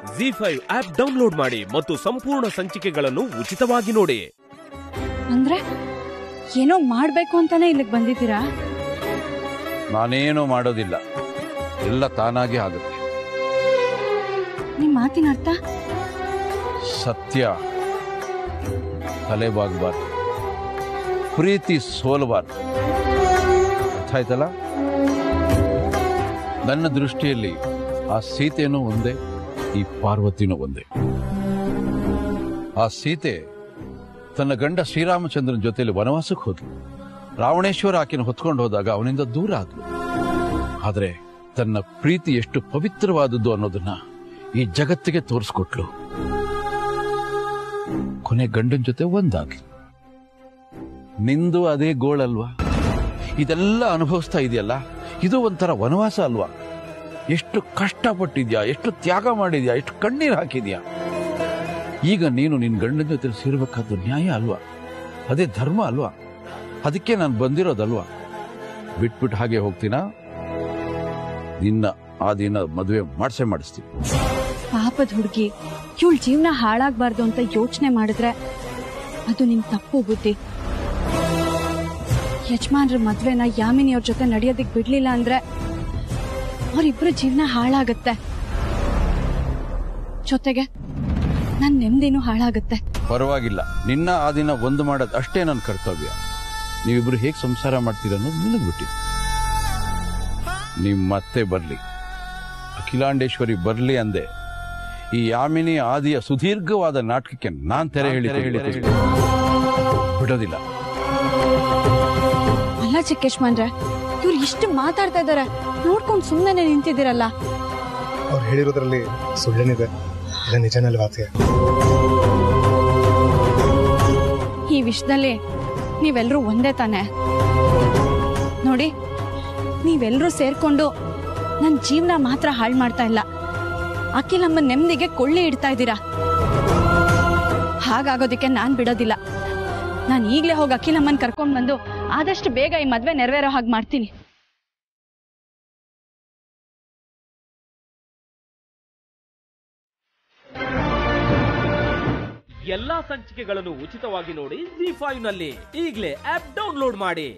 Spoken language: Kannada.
ಜಿ ಫೈವ್ ಆಪ್ ಡೌನ್ಲೋಡ್ ಮಾಡಿ ಮತ್ತು ಸಂಪೂರ್ಣ ಸಂಚಿಕೆಗಳನ್ನು ಉಚಿತವಾಗಿ ನೋಡಿ ಅಂದ್ರೆ ಏನೋ ಮಾಡ್ಬೇಕು ಅಂತಾನೆ ಇಲ್ಲಿಗೆ ಬಂದಿದ್ದೀರಾ ನಾನೇನೂ ಮಾಡೋದಿಲ್ಲ ಎಲ್ಲ ತಾನಾಗೆ ಆಗುತ್ತೆ ನಿಮ್ ಮಾತಿನ ಅರ್ಥ ಸತ್ಯ ತಲೆಬಾಗಬಾರ್ದು ಪ್ರೀತಿ ಸೋಲಬಾರ್ದು ಅರ್ಥ ಆಯ್ತಲ್ಲ ನನ್ನ ದೃಷ್ಟಿಯಲ್ಲಿ ಆ ಸೀತೆನೂ ಒಂದೇ ಈ ಪಾರ್ವತಿನೂ ಒಂದೇ ಆ ಸೀತೆ ತನ್ನ ಗಂಡ ಶ್ರೀರಾಮಚಂದ್ರನ ಜೊತೆಲಿ ವನವಾಸಕ್ಕೆ ಹೋದ್ಲು ರಾವಣೇಶ್ವರ ಆಕೆನ ಹೊತ್ಕೊಂಡು ಹೋದಾಗ ಅವನಿಂದ ದೂರ ಆದ್ಲು ಆದರೆ ತನ್ನ ಪ್ರೀತಿ ಎಷ್ಟು ಪವಿತ್ರವಾದದ್ದು ಅನ್ನೋದನ್ನ ಈ ಜಗತ್ತಿಗೆ ತೋರಿಸ್ಕೊಟ್ಲು ಕೊನೆ ಗಂಡನ ಜೊತೆ ಒಂದಾಗ್ಲಿ ನಿಂದು ಅದೇ ಗೋಳಲ್ವಾ ಇದೆಲ್ಲ ಅನುಭವಿಸ್ತಾ ಇದೆಯಲ್ಲ ಇದು ಒಂಥರ ವನವಾಸ ಅಲ್ವಾ ಎಷ್ಟು ಕಷ್ಟಪಟ್ಟಿದ್ಯಾ ಎಷ್ಟು ತ್ಯಾಗ ಮಾಡಿದ್ಯಾ ಎಷ್ಟು ಕಣ್ಣೀರು ಹಾಕಿದ್ಯಾ ಈಗ ನೀನು ನಿನ್ನ ಗಂಡನ ಜೊತೆ ಸೇರ್ಬೇಕಾದ್ದು ನ್ಯಾಯ ಅಲ್ವಾ ಅದೇ ಧರ್ಮ ಅಲ್ವಾ ಅದಕ್ಕೆ ನಾನು ಬಂದಿರೋದಲ್ವಾ ಬಿಟ್ಬಿಟ್ಟು ಹಾಗೆ ಹೋಗ್ತೀನಾ ನಿನ್ನ ಆ ದಿನ ಮದುವೆ ಮಾಡಿಸೇ ಮಾಡಿಸ್ತೀನಿ ಪಾಪದ ಹುಡುಗಿ ಇವಳ ಜೀವನ ಹಾಳಾಗ್ಬಾರ್ದು ಅಂತ ಯೋಚನೆ ಮಾಡಿದ್ರೆ ಅದು ನಿಮ್ ತಪ್ಪು ಬುದ್ಧಿ ಯಜಮಾನ್ರ ಮದ್ವೆನ ಯಾಮಿನಿಯವ್ರ ಜೊತೆ ನಡೆಯೋದಿಕ್ ಬಿಡ್ಲಿಲ್ಲ ಅಂದ್ರೆ ಅವ್ರಿಬ್ರ ಜೀವನ ಹಾಳಾಗತ್ತೆ ಜೊತೆಗೆ ನನ್ ನೆಮ್ಮದಿನೂ ಹಾಳಾಗತ್ತೆ ಪರವಾಗಿಲ್ಲ ನಿನ್ನ ಆ ದಿನ ಒಂದು ಮಾಡೋದು ಅಷ್ಟೇ ನನ್ನ ಕರ್ತವ್ಯ ನೀವಿಬ್ರು ಹೇಗೆ ಸಂಸಾರ ಮಾಡ್ತೀರ ಅನ್ನೋದು ನಿನಗೆ ಬಿಟ್ಟಿದ್ದು ನೀವು ಮತ್ತೆ ಬರ್ಲಿ ಅಖಿಲಾಂಡೇಶ್ವರಿ ಬರ್ಲಿ ಅಂದೆ ಈ ಯಾಮಿನಿ ಆದಿಯ ಸುದೀರ್ಘವಾದ ನಾಟಕಕ್ಕೆ ನಾನ್ ತೆರೆ ಹೇಳಿ ಬಿಡೋದಿಲ್ಲ ಅಲ್ಲ ಚಿಕ್ಕೇಶ್ಮನ್ರೆ ಇವ್ರು ಇಷ್ಟು ಮಾತಾಡ್ತಾ ಇದಾರೆ ನೋಡ್ಕೊಂಡ್ ಸುಮ್ಮನೆ ನಿಂತಿದ್ದೀರಲ್ಲ ಅವ್ರು ಹೇಳಿರೋದ್ರಲ್ಲಿ ಸುಳ್ಳೇನಿದೆ ಇಲ್ಲ ನಿಜನಲ್ವ ಅತ್ತೆ ಈ ವಿಷಯದಲ್ಲಿ ನೀವೆಲ್ಲರೂ ಒಂದೇ ತಾನೆ ನೋಡಿ ನೀವೆಲ್ಲರೂ ಸೇರ್ಕೊಂಡು ನನ್ನ ಜೀವನ ಮಾತ್ರ ಹಾಳು ಮಾಡ್ತಾ ಇಲ್ಲ ಅಖಿಲಮ್ಮ ನೆಮ್ಮದಿಗೆ ಕೊಳ್ಳೆ ಇಡ್ತಾ ಇದ್ದೀರಾ ಹಾಗಾಗೋದಕ್ಕೆ ನಾನ್ ಬಿಡೋದಿಲ್ಲ ನಾನು ಈಗಲೇ ಹೋಗಿ ಅಖಿಲಮ್ಮನ್ ಕರ್ಕೊಂಡ್ ಬಂದು ಆದಷ್ಟು ಬೇಗ ಈ ಮದ್ವೆ ನೆರವೇರೋ ಹಾಗೆ ಮಾಡ್ತೀನಿ ಎಲ್ಲಾ ಸಂಚಿಕೆಗಳನ್ನು ಉಚಿತವಾಗಿ ನೋಡಿ ಜಿ ಫೈವ್ ನಲ್ಲಿ ಈಗಲೇ ಆಪ್ ಡೌನ್ಲೋಡ್ ಮಾಡಿ